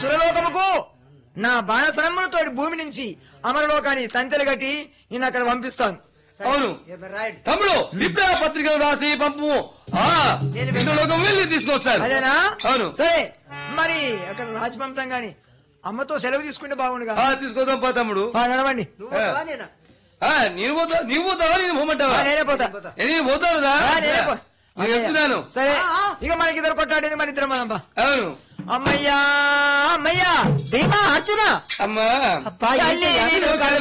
సురలోకముకు నా బాణసరమ్మతో భూమి నుంచి అమరలోకాన్ని తంతెలు కట్టి నేను అక్కడ పంపిస్తాను అవును రైట్ తమ్ముడు విప్లవ పత్రికలు రాసి పంపు ఆ ఇందులోకి వెళ్ళి తీసుకొస్తాను అదేనా అవును సరే మరి అక్కడ రాజపంతం గాని అమ్మతో సెలవు తీసుకుంటే బాగుండుగా ఆ, తీసుకొద్దాం పా తమ్ముడు ఆ, నడవండి నువ్వు పోతావా నేనా? ఆ, నేను పోతా నీవు పోతావా నేను పోమంటావా ఆ, నేనే పోతా నేను పోతానురా ఆ, నేనే పో- నేను చెప్తున్నాను సరే ఆ, ఆ. ఇక మనకి ఇద్దరు కొట్లాడేది మన ఇద్దరం మనం అవును అమ్మయ్యా అమ్మయ్యా భీమా అర్జున అమ్మా అబ్బా, ఏంటి తల్లి ఇలా? నేను